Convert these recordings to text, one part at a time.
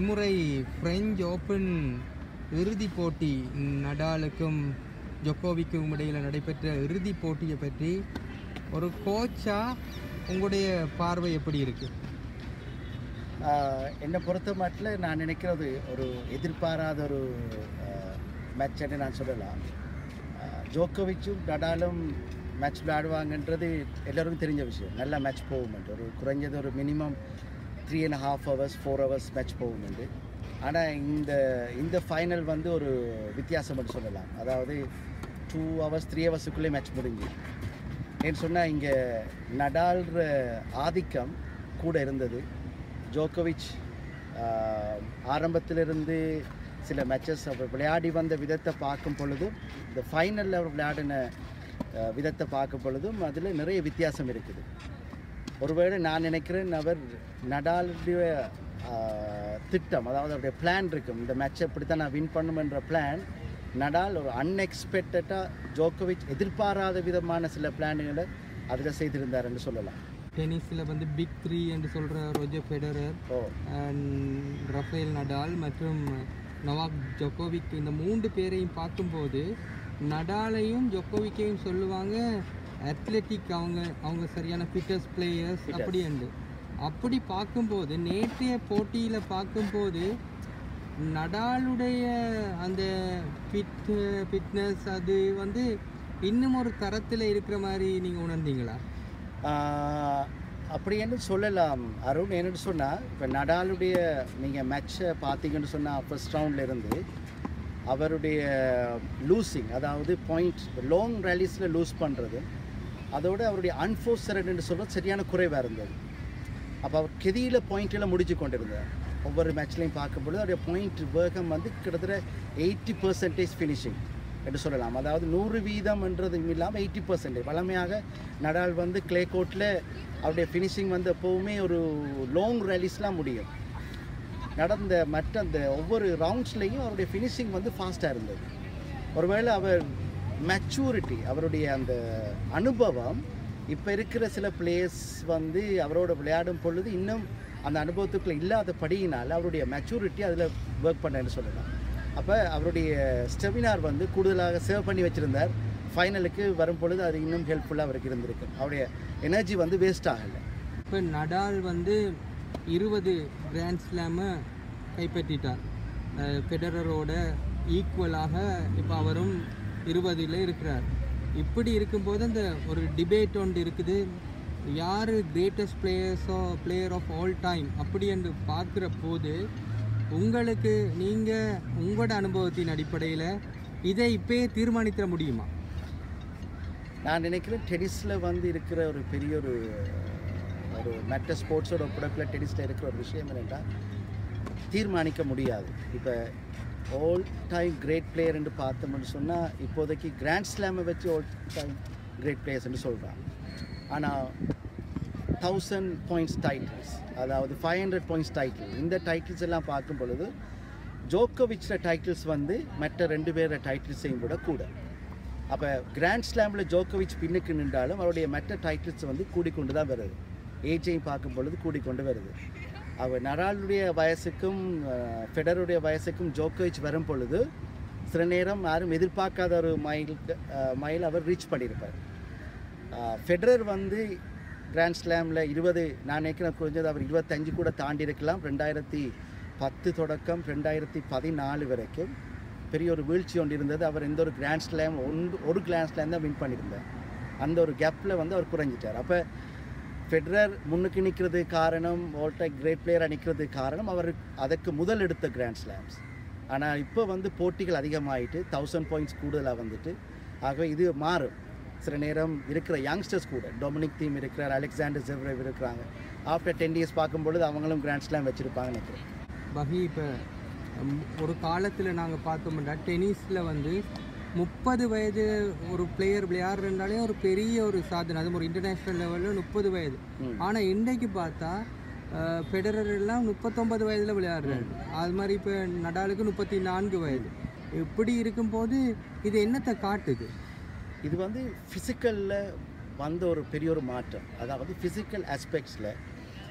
இம்முறை French open இறுதிப் போட்டி நடாலுக்கும் ஜொக்கோவிக்கும் இடையில் நடைபெற்ற இறுதிப் போட்டியை பற்றி ஒரு கோச்சா உங்களுடைய பார்வை எப்படி இருக்கு ஆஹ் என்னை பொறுத்த மட்டில் நான் நினைக்கிறது ஒரு எதிர்பாராத ஒரு மேட்ச்னு நான் சொல்லலாம் ஆஹ் ஜோக்கோவிச்சும் நடாலும் மேட்ச் விளையாடுவாங்கன்றது எல்லாருக்கும் தெரிஞ்ச விஷயம் நல்ல மேட்ச் போகுமெண்டு ஒரு குறைஞ்சது ஒரு minimum three and half hours four hours match போகுமெண்டு ஆனால் இந்த இந்த ஃபைனல் வந்து ஒரு வித்தியாசம்னு சொல்லலாம் அதாவது டூ ஹவர்ஸ் த்ரீ ஹவர்ஸுக்குள்ளே மேட்ச் முடிஞ்சு ஏன்னு சொன்னால் இங்கே நடால்ற ஆதிக்கம் கூட இருந்தது ஜோக்கோவிச் ஆஹ், ஆரம்பத்திலிருந்து சில மேட்சஸ் அவர் விளையாடி வந்த விதத்தை பார்க்கும் பொழுதும் இந்த ஃபைனலில் அவர் விளையாடின ஆஹ், விதத்தை பார்க்கும் பொழுதும் அதில் நிறைய வித்தியாசம் இருக்குது ஒருவேளை நான் நினைக்கிறேன் அவர் நடாலுடைய ஆஹ், திட்டம் அதாவது அவருடைய பிளான் இருக்கும் இந்த மேட்சை இப்படி தான் நான் வின் பண்ணுமென்ற பிளான் நடால் ஒரு அன்எக்ஸ்பெக்டடாக ஜோக்கோவிச் எதிர்பாராத விதமான சில பிளான்களை அதில் செய்திருந்தாருன்னு சொல்லலாம் டென்னிஸில் வந்து பிக் த்ரீ என்று சொல்கிற Roger Federer oh and Rafael Nadal மற்றும் நவாக் ஜொக்கோவிக் இந்த மூன்று பேரையும் பார்க்கும்போது நடாலையும் ஜொக்கோவிக்கையும் சொல்லுவாங்க அத்லெட்டிக் அவங்க அவங்க சரியான ஃபிட்டஸ்ட் பிளேயர்ஸ் Fittest. அப்படி என்று அப்படி பார்க்கும்போது நேற்றைய போட்டியில் பார்க்கும்போது நடாலுடைய அந்த ஃபிட் ஃபிட்னஸ் அது வந்து இன்னும் ஒரு தரத்தில் இருக்கிற மாதிரி நீங்கள் உணர்ந்தீங்களா ஆஹ், அப்படி என்று சொல்லலாம் அருண் என்னன்னு சொன்னால் இப்போ நடாலுடைய நீங்கள் மேட்ச்சை பார்த்தீங்கன்னு சொன்னால் ஃபர்ஸ்ட் ரவுண்டில் இருந்து அவருடைய லூசிங் அதாவது பாயிண்ட் லாங் ரேலிஸில் லூஸ் பண்ணுறது அதோட அவருடைய அன்ஃபோர்ஸ்டட்னு சொல்கிறது சரியான குறைவாக இருந்தது அப்போ அவர் கெதியில் பாயிண்ட்டில் முடிச்சு கொண்டிருந்தார் ஒவ்வொரு மேட்ச்லையும் பார்க்கும்பொழுது அவருடைய பாயிண்ட் வேகம் வந்து கிட்டத்தட்ட எயிட்டி பர்சன்டேஜ் ஃபினிஷிங் என்று சொல்லலாம் அதாவது நூறு வீதம்ன்றது இல்லாமல் எயிட்டி பர்சன்டேஜ் வளமையாக நடால் வந்து கிளே கோர்ட்டில் அவருடைய ஃபினிஷிங் வந்து எப்போவுமே ஒரு லாங் ரேலிஸ்லாம் முடியும் நடந்த மற்ற அந்த ஒவ்வொரு ரவுண்ட்ஸ்லேயும் அவருடைய ஃபினிஷிங் வந்து ஃபாஸ்ட்டாக இருந்தது ஒருவேளை அவர் மெச்சூரிட்டி அவருடைய அந்த அனுபவம் இப்போ இருக்கிற சில பிளேயர்ஸ் வந்து அவரோட விளையாடும் பொழுது இன்னும் அந்த அனுபவத்துக்குள்ள இல்லாதபடியினால் அவருடைய மெச்சூரிட்டி அதில் ஒர்க் பண்ணேன்னு சொல்லலாம் அப்போ அவருடைய ஸ்டெமினார் வந்து கூடுதலாக சேவ் பண்ணி வச்சுருந்தார் ஃபைனலுக்கு வரும் பொழுது அது இன்னும் ஹெல்ப்ஃபுல்லாக அவருக்கு இருந்திருக்கு அவருடைய எனர்ஜி வந்து வேஸ்ட் ஆகலை இப்போ நடால் வந்து இருபது கிராண்ட் ஸ்லாமை கைப்பற்றிட்டார் அஹ் ஃபெடரரோட ஈக்குவலாக இப்போ அவரும் இருபதில் இருக்கிறார் இப்படி இருக்கும்போது அந்த ஒரு டிபேட் ஒன்று இருக்குது யார் கிரேட்டஸ்ட் பிளேயர்ஸோ பிளேயர் ஆஃப் ஆல் டைம் அப்படி என்று பார்க்குற போது உங்களுக்கு நீங்கள் உங்களோட அனுபவத்தின் அடிப்படையில் இதை இப்பயே தீர்மானித்திட முடியுமா நான் நினைக்கிறேன் டென்னிஸில் வந்து இருக்கிற ஒரு பெரிய ஒரு ஒரு மற்ற ஸ்போர்ட்ஸோட ஒப்படத்தில் டென்னிஸில் இருக்கிற ஒரு விஷயம் என்னென்றால் தீர்மானிக்க முடியாது இப்போ ஆல் டைம் கிரேட் பிளேயர் என்று பார்த்தோம்னு சொன்னால் இப்போதைக்கு கிராண்ட் ஸ்லாமை வச்சு ஆல் டைம் கிரேட் பிளேயர்ஸ்னு சொல்கிறான் ஆனால் தௌசண்ட் பாயிண்ட்ஸ் டைட்டில்ஸ் அதாவது ஃபைவ் ஹண்ட்ரட் பாயிண்ட்ஸ் டைட்டில் இந்த டைட்டில்ஸ் எல்லாம் பார்க்கும் பொழுது ஜோக்கோவிச்சோட டைட்டில்ஸ் வந்து மற்ற ரெண்டு பேரோட டைட்டில்ஸையும் விட கூட அப்போ கிராண்ட் ஸ்லாமில் ஜோக்கோவிச் பின்னுக்கு நின்றாலும் அவருடைய மற்ற டைட்டில்ஸ் வந்து கூடிக்கொண்டு தான் வருது ஏஜையும் பார்க்கும் பொழுது கூடிக்கொண்டு வருது அவர் நடாலுடைய வயசுக்கும் அஹ், ஃபெடருடைய வயசுக்கும் ஜோக்கோவிச் வரும் பொழுது சில நேரம் யாரும் எதிர்பார்க்காத ஒரு மைல் மைல் அவர் ரீச் பண்ணியிருப்பார் அஹ், ஃபெடரர் வந்து கிராண்ட் ஸ்லாமில் இருபது நான் நினைக்கிறேன் குறைஞ்சது அவர் இருபத்தஞ்சு கூட தாண்டி இருக்கலாம் ரெண்டாயிரத்தி பத்து தொடக்கம் ரெண்டாயிரத்தி பதினாலு வரைக்கும் பெரிய ஒரு வீழ்ச்சி ஒன்று இருந்தது அவர் எந்த ஒரு கிராண்ட் ஸ்லாம் ஒன்று ஒரு கிராண்ட் ஸ்லாம் தான் வின் பண்ணியிருந்தார் அந்த ஒரு கேப்பில் வந்து அவர் குறைஞ்சிட்டார் அப்போ ஃபெடரர் முன்னுக்கு நிற்கிறது காரணம் ஓல்ட கிரேட் பிளேயராக நிற்கிறது காரணம் அவர் அதற்கு முதல் எடுத்த கிராண்ட் ஸ்லாம்ஸ் ஆனால் இப்போ வந்து போட்டிகள் அதிகமாகிட்டு தௌசண்ட் பாயிண்ட்ஸ் கூடுதலாக வந்துட்டு ஆகவே இது மாறும் சில நேரம் இருக்கிற யங்ஸ்டர்ஸ் கூட டொமினிக் தீம் இருக்கிறார் அலெக்சாண்டர் ஜெவ்ரேவ் இருக்கிறாங்க ஆஃப்டர் டென் இயர்ஸ் பார்க்கும்பொழுது அவங்களும் கிராண்ட் ஸ்லாம் வச்சுருப்பாங்கன்னு நினைக்கிறேன் பகி இப்போ ஒரு காலத்தில் நாங்கள் பார்த்தோம்னா டென்னிஸில் வந்து முப்பது வயது ஒரு பிளேயர் விளையாடுறதுனாலே ஒரு பெரிய ஒரு சாதனை அதுவும் ஒரு இன்டர்நேஷ்னல் லெவலில் முப்பது வயது ம். ஆனால் இன்றைக்கு பார்த்தா ஃபெடரர் எல்லாம் முப்பத்தொன்பது வயதில் விளையாடுறாரு அது மாதிரி இப்போ நடாலுக்கு முப்பத்தி நான்கு வயது இப்படி இருக்கும்போது இது என்னத்தை காட்டுது இது வந்து ஃபிசிக்கலில் வந்த ஒரு பெரிய ஒரு மாற்றம் அதாவது ஃபிசிக்கல் ஆஸ்பெக்ட்ஸில்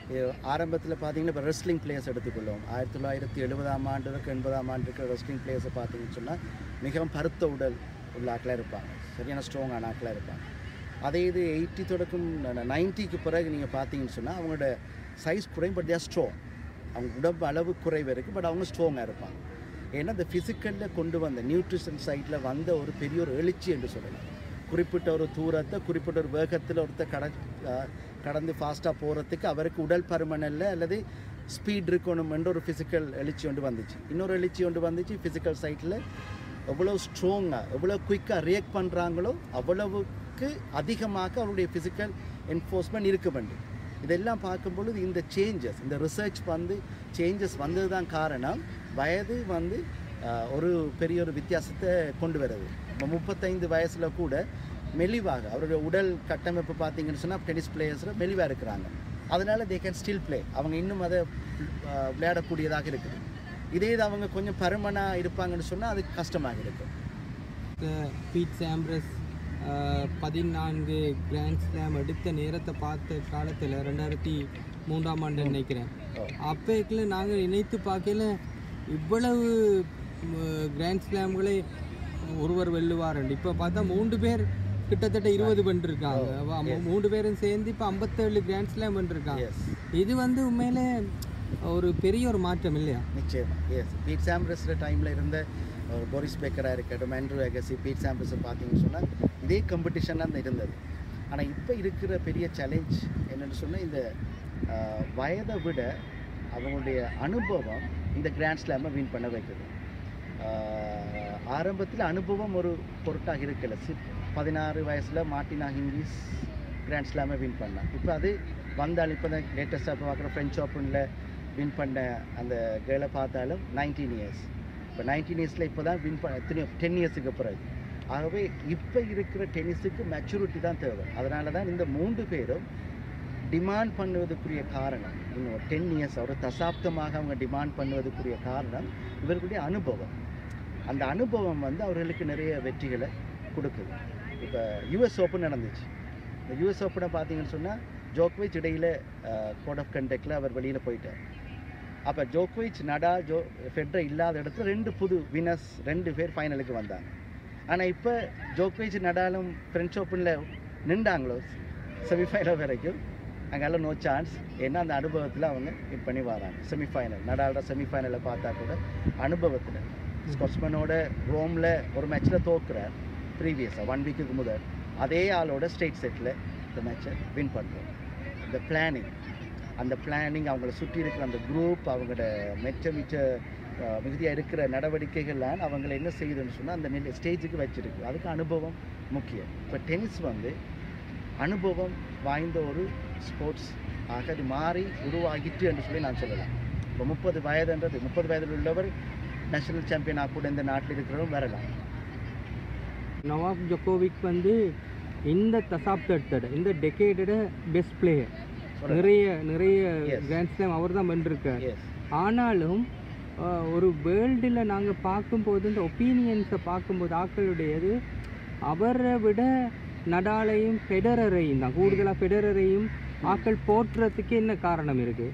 ஆரம்பத்தில் பார்த்தீங்கன்னா இப்போ ரெஸ்லிங் பிளேயர்ஸ் எடுத்துக்கொள்ளும் ஆயிரத்தி தொள்ளாயிரத்தி எழுபதாம் ஆண்டு வரைக்கும் எண்பதாம் ஆண்டு இருக்கிற ரெஸ்லிங் பிளேயர்ஸை பார்த்தீங்கன்னு சொன்னால் மிகவும் பருத்த உடல் உள்ள ஆட்களாக இருப்பாங்க சரியான ஸ்ட்ராங்கான ஆட்களாக இருப்பாங்க அதே இது எயிட்டி தொடக்கம் நைன்ட்டிக்கு பிறகு நீங்கள் பார்த்தீங்கன்னு சொன்னால் அவங்களோட சைஸ் குறையும் பட் தேர் ஸ்ட்ராங் அவங்க உடம்பு அளவு குறைவு இருக்குது பட் அவங்க ஸ்ட்ராங்காக இருப்பாங்க ஏன்னா இந்த ஃபிசிக்கலில் கொண்டு வந்த நியூட்ரிஷன் சைடில் வந்த ஒரு பெரிய ஒரு எழுச்சி என்று சொல்லலாம் குறிப்பிட்ட ஒரு தூரத்தை குறிப்பிட்ட ஒரு வேகத்தில் ஒருத்தர் கட அஹ் கடந்து ஃபாஸ்ட்டாக போகிறதுக்கு அவருக்கு உடல் பருமனில் அல்லது ஸ்பீட் இருக்கணும் என்ற ஒரு ஃபிசிக்கல் எழுச்சி ஒன்று வந்துச்சு இன்னொரு எழுச்சி ஒன்று வந்துச்சு ஃபிசிக்கல் சைட்டில் எவ்வளோ ஸ்ட்ராங்காக எவ்வளோ குயிக்காக ரியாக்ட் பண்ணுறாங்களோ அவ்வளவுக்கு அதிகமாக அவருடைய ஃபிசிக்கல் என்ஃபோர்ஸ்மெண்ட் இருக்க வேண்டும் இதெல்லாம் பார்க்கும்பொழுது இந்த சேஞ்சஸ் இந்த ரிசர்ச் வந்து சேஞ்சஸ் வந்தது தான் காரணம் வயது வந்து ஆஹ், ஒரு பெரிய ஒரு வித்தியாசத்தை கொண்டு வருது இப்போ முப்பத்தைந்து வயசில் கூட மெலிவாக அவருடைய உடல் கட்டமைப்பு பார்த்தீங்கன்னு சொன்னால் டென்னிஸ் பிளேயர்ஸில் மெலிவாக இருக்கிறாங்க அதனால தே கேன் ஸ்டில் ப்ளே அவங்க இன்னும் அதை ஆஹ், விளையாடக்கூடியதாக இருக்குது இதே இது அவங்க கொஞ்சம் பருமனாக இருப்பாங்கன்னு சொன்னால் அது கஷ்டமாக இருக்கும் பீட் சாம்ப்ரஸ் அஹ், பதினான்கு கிராண்ட் ஸ்லாம் எடுத்த நேரத்தை பார்த்த காலத்தில் ரெண்டாயிரத்தி மூன்றாம் ஆண்டு நினைக்கிறேன் ஓ. அப்போக்கில் நாங்கள் நினைத்து பார்க்கல இவ்வளவு கிராண்ட் ஸ்லாம்களை ஒருவர் வெல்லுவார் இப்போ பார்த்தா மூன்று பேர் கிட்டத்தட்ட இருபது பண்ணிருக்காங்க அவ- மூ- மூன்று பேரும் சேர்ந்து இப்போ ஐம்பத்தேழு கிராண்ட் ஸ்லாம் பண்ணிருக்காங்க எஸ் இது வந்து உண்மையிலே ஒரு பெரிய ஒரு மாற்றம் இல்லையா நிச்சயமா எஸ் பீட் சாம்பிரஸில் டைமில் இருந்த ஒரு போரிஸ் பேக்கராக இருக்கட்டும் ஆண்ட்ரூ அகசி பீட் சாம்பிரஸை பார்த்தீங்கன்னு சொன்னால் இதே காம்படிஷன் தான் இருந்தது ஆனால் இப்போ இருக்கிற பெரிய சேலஞ்ச் என்னென்னு சொன்னால் இந்த ஆஹ், வயதை விட அவங்களுடைய அனுபவம் இந்த கிராண்ட் ஸ்லாமை வின் பண்ண வைக்குது ஆரம்பத்தில் அனுபவம் ஒரு பொருட்டாக இருக்கல சி பதினாறு வயசில் மார்டினா ஹிங்கிஸ் கிராண்ட் ஸ்லாமை வின் பண்ணான் இப்போ அது வந்தாலும் இப்போ தான் லேட்டஸ்ட்டாக இப்போ பார்க்குற ஃப்ரெஞ்ச் ஓப்பனில் வின் பண்ண அந்த கேர்ளை பார்த்தாலும் நைன்டீன் இயர்ஸ் இப்போ நைன்டீன் இயர்ஸில் இப்போ தான் வின் பண்ண எத்தனையோ டென் இயர்ஸுக்கு பிறகு ஆகவே இப்போ இருக்கிற டென்னிஸுக்கு மெச்சூரிட்டி தான் தேவை அதனால தான் இந்த மூன்று பேரும் டிமாண்ட் பண்ணுவதற்குரிய காரணம் இன்னும் டென் இயர்ஸ் ஒரு தசாப்தமாக அவங்க டிமாண்ட் பண்ணுவதற்குரிய காரணம் இவர்களுடைய அனுபவம் அந்த அனுபவம் வந்து அவர்களுக்கு நிறைய வெற்றிகளை கொடுக்குது இப்போ யூஎஸ் ஓப்பன் நடந்துச்சு இந்த யூஎஸ் ஓப்பனை பார்த்தீங்கன்னு சொன்னால் ஜோக்விச் இடையில் கோட் ஆஃப் கண்டக்டில் அவர் வெளியில் போயிட்டார் அப்போ ஜோக்விச் நடா ஜோ ஃபெட்ரர் இல்லாத இடத்துல ரெண்டு புது வினர்ஸ் ரெண்டு பேர் ஃபைனலுக்கு வந்தாங்க ஆனால் இப்போ ஜோக்விச் நடாலும் ஃப்ரெஞ்ச் ஓப்பனில் நின்றாங்களோ செமிஃபைனல் வரைக்கும் அங்கெல்லாம் நோ சான்ஸ் ஏன்னா அந்த அனுபவத்தில் அவங்க வின் பண்ணி வராங்க செமிஃபைனல் நடாலோட செமிஃபைனலில் பார்த்தா கூட அனுபவத்தில் ஸ்காட்ஸ்மேனோட ரோமில் ஒரு மேட்ச்சில் தோக்குறார் ப்ரீவியஸாக ஒன் வீக்குக்கு முதல் அதே ஆளோட ஸ்டேட் செட்டில் இந்த மேட்சை வின் பண்ணுறோம் இந்த பிளானிங் அந்த பிளானிங் அவங்கள சுற்றி இருக்கிற அந்த குரூப் அவங்களோட மெச்ச மிச்ச அஹ், மிகுதியாக இருக்கிற நடவடிக்கைகள்லாம் அவங்கள என்ன செய்யுதுன்னு சொன்னால் அந்த நிலை ஸ்டேஜுக்கு வச்சிருக்கு அதுக்கு அனுபவம் முக்கியம் இப்போ டென்னிஸ் வந்து அனுபவம் வாய்ந்த ஒரு ஸ்போர்ட்ஸ் ஆக அது மாறி உருவாகிட்டு என்று சொல்லி நான் சொல்லலாம் இப்போ முப்பது வயதுன்றது முப்பது வயதில் உள்ளவர் நேஷனல் சாம்பியனாக கூட இந்த நாட்டில் இருக்கிறவரும் வரலாம் நவாப் ஜோகோவிக் வந்து இந்த தசாப்தத்தோட இந்த டெக்கேடோட பெஸ்ட் பிளேயர் சொல்லலாம். நிறைய நிறைய Yes. கிராண்ட் ஸ்லாம் அவர் தான் வென்றிருக்கார் எஸ் ஆனாலும் ஆஹ், ஒரு வேர்ல்டில் நாங்கள் பார்க்கும்போது இந்த ஒப்பீனியன்ஸை பார்க்கும்போது ஆக்களுடையது அவரை விட நடாலையும் ஃபெடரரையும் தான் கூடுதலாக ஃபெடரரையும் ஆக்கள் போற்றுறதுக்கு என்ன காரணம் இருக்கு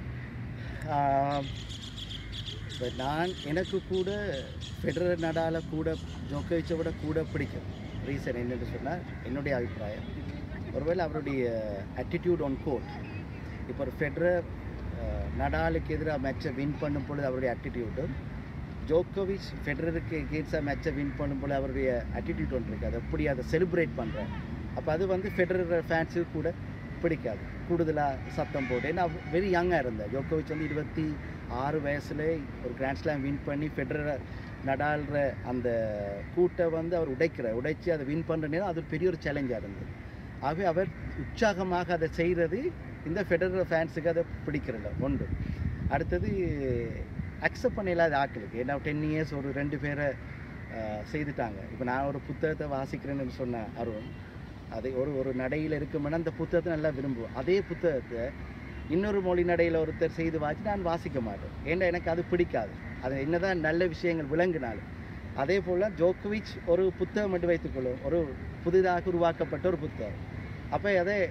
இப்போ நான் எனக்கு கூட ஃபெடரர் நடால கூட ஜோக்கோவிச்சை விட கூட பிடிக்கும் ரீசன் என்னன்னு சொன்னால் என்னுடைய அபிப்பிராயம் ஒருவேளை அவருடைய attitude on கோர்ட் இப்போ ஒரு ஃபெடரர் நடாலுக்கு எதிராக மேட்சை வின் பண்ணும் பொழுது அவருடைய attitude ஜோக்கோவிச் ஃபெடரருக்கு எகேன்ஸ்டாக மேட்சை வின் பண்ணும் பொழுது அவருடைய attitude ஒன்று இருக்குது அதை எப்படி அதை செலிப்ரேட் பண்ணுறேன் அப்போ அது வந்து ஃபெடரர் ஃபேன்ஸுக்கு கூட பிடிக்காது கூடுதலாக சத்தம் போட்டு ஏன்னா வெரி யங்காக இருந்தேன் ஜோக்கோவிச் வந்து இருபத்தி ஆறு வயசுல ஒரு கிராண்ட் ஸ்லாம் வின் பண்ணி ஃபெடரர் நடால்ற அந்த கூட்டை வந்து அவர் உடைக்கிறார் உடைச்சி அதை வின் பண்ணுற நேரம் அது ஒரு பெரிய ஒரு சேலஞ்சாக இருந்தது ஆகவே அவர் உற்சாகமாக அதை செய்கிறது இந்த ஃபெடரல் ஃபேன்ஸுக்கு அதை பிடிக்கிறதில்ல ஒன்று அடுத்தது அக்செப்ட் பண்ண இல்லாத ஆட்களுக்கு ஏன்னா டென் இயர்ஸ் ஒரு ரெண்டு பேரை அஹ், செய்துட்டாங்க இப்போ நான் ஒரு புத்தகத்தை வாசிக்கிறேன்னு சொன்ன அருண் அதை ஒரு ஒரு நடையில் இருக்குமென்னா அந்த புத்தகத்தை நல்லா விரும்புவேன் அதே புத்தகத்தை இன்னொரு மொழி நடையில் ஒருத்தர் செய்து வாசி நான் வாசிக்க மாட்டேன் ஏன்னா எனக்கு அது பிடிக்காது அது என்னதான் நல்ல விஷயங்கள் விளங்கினாலும் அதே போல் ஜோக்கோவிச் ஒரு புத்தகம் மட்டும் வைத்துக்கொள்ளும் ஒரு புதிதாக உருவாக்கப்பட்ட ஒரு புத்தகம் அப்போ அதை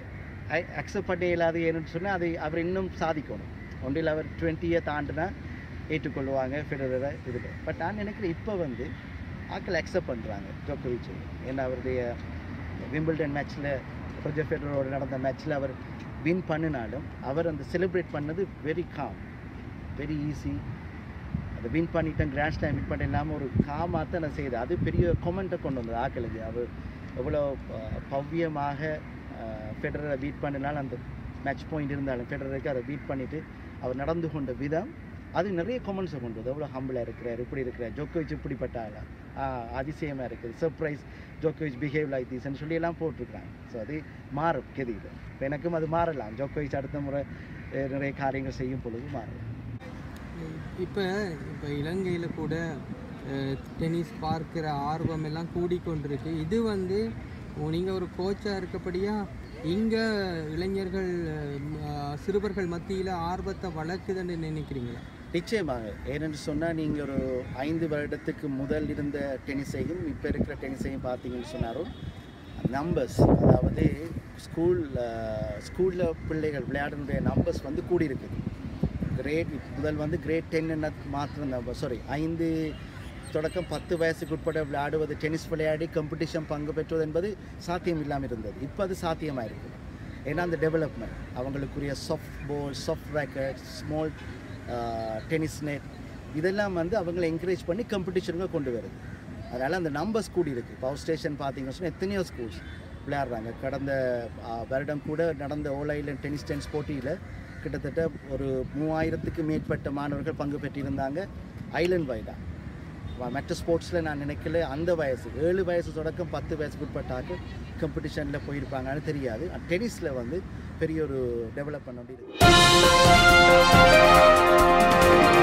அக்செப்ட் பண்ண இயலாது ஏன்னு சொன்னால் அதை அவர் இன்னும் சாதிக்கணும் ஒன்றில் அவர் டுவெண்ட்டியை தாண்டினா ஏற்றுக்கொள்வாங்க ஃபெடரரை இது பட் நான் நினைக்கிறேன் இப்போ வந்து ஆக்கள் அக்செப்ட் பண்ணுறாங்க ஜோக்கோவிச் ஏன்னா அவருடைய விம்பிள்டன் மேட்ச்சில் ரோஜர் ஃபெடரோட நடந்த மேட்ச்சில் அவர் வின் பண்ணினாலும் அவர் அந்த செலிப்ரேட் பண்ணது வெரி காம் வெரி ஈஸி அதை வின் பண்ணிட்டேன் கிராண்ட் ஸ்லாம் வின் பண்ண இல்லாமல் ஒரு காமாக தான் நான் செய்யுது அது பெரிய கொமெண்ட்டை கொண்டு வந்தது ஆக்களுக்கு அவர் எவ்வளோ அஹ், பவ்யமாக ஃபெடரரை பீட் பண்ணினாலும் அந்த மேட்ச் பாயிண்ட் இருந்தாலும் ஃபெடரருக்கு அதை பீட் பண்ணிவிட்டு அவர் நடந்து கொண்ட விதம் அது நிறைய கமெண்ட்ஸை கொண்டு வந்து எவ்வளோ ஹம்பிளாக இருக்கிறார் இப்படி இருக்கிறார் ஜோக்கோவிச் இப்படிப்பட்ட ஆளா ஆஹ், அதிசயமா இருக்குது சர்ப்ரைஸ் ஜோக்கோவிச் பிஹேவ் லைக் தீஸ்ன்னு சொல்லி எல்லாம் போட்டிருக்காங்க ஸோ அது மாறும் கெதியில் இப்போ எனக்கும் அது மாறலாம் ஜோக்கோவிச் அடுத்த முறை அஹ், நிறைய காரியங்கள் செய்யும் பொழுது மாறலாம் இப்போ இப்போ இலங்கையில் கூட டென்னிஸ் பார்க்குற ஆர்வம் எல்லாம் கூடிக்கொண்டிருக்கு இது வந்து நீங்கள் ஒரு கோச்சாக இருக்கப்படியா இங்கே இளைஞர்கள் அஹ், சிறுவர்கள் மத்தியில் ஆர்வத்தை வளர்க்குதுன்னு நினைக்கிறீங்களா நிச்சயமாக ஏனென்று சொன்னால் நீங்கள் ஒரு ஐந்து வருடத்துக்கு முதல் இருந்த டென்னிஸையும் இப்போ இருக்கிற டென்னிஸையும் பார்த்தீங்கன்னு சொன்னாலும் நம்பர்ஸ் அதாவது ஸ்கூல் ஸ்கூலில் பிள்ளைகள் விளையாடுனுடைய நம்பர்ஸ் வந்து கூடி இருக்குது கிரேட் முதல் வந்து கிரேட் டென் என்ன மாத்திரம் சாரி ஐந்து தொடக்கம் பத்து வயசுக்கு உட்பட விளையாடுவது டென்னிஸ் விளையாடி காம்படிஷன் பங்கு பெற்றுவது என்பது சாத்தியம் இல்லாமல் இருந்தது இப்போ அது சாத்தியமாக இருக்குது ஏன்னா அந்த டெவலப்மெண்ட் அவங்களுக்குரிய soft ball soft racket small tennis net இதெல்லாம் வந்து அவங்களை என்கரேஜ் பண்ணி காம்படிஷனுக்கு கொண்டு வருது அதனால் அந்த நம்பர்ஸ் கூடி இருக்குது பவர் ஸ்டேஷன் பார்த்தீங்கன்னு சொன்னால் எத்தனையோ ஸ்கூல்ஸ் விளையாடுறாங்க கடந்த ஆ, வருடம் கூட நடந்த ஓல் ஐலண்ட் டென்னிஸ் டென்ஸ் போட்டியில் கிட்டத்தட்ட ஒரு மூவாயிரத்துக்கு மேற்பட்ட மாணவர்கள் பங்கு பெற்றிருந்தாங்க ஐலண்ட் வைடாக மற்ற ஸ்போர்ட்ஸில் நான் நினைக்கல அந்த வயசு ஏழு வயசு தொடக்கம் பத்து வயசுக்கு உட்பட்டாக்க காம்படிஷனில் போயிருப்பாங்கன்னு தெரியாது டென்னிஸில் வந்து பெரிய ஒரு டெவலப் பண்ண வேண்டியது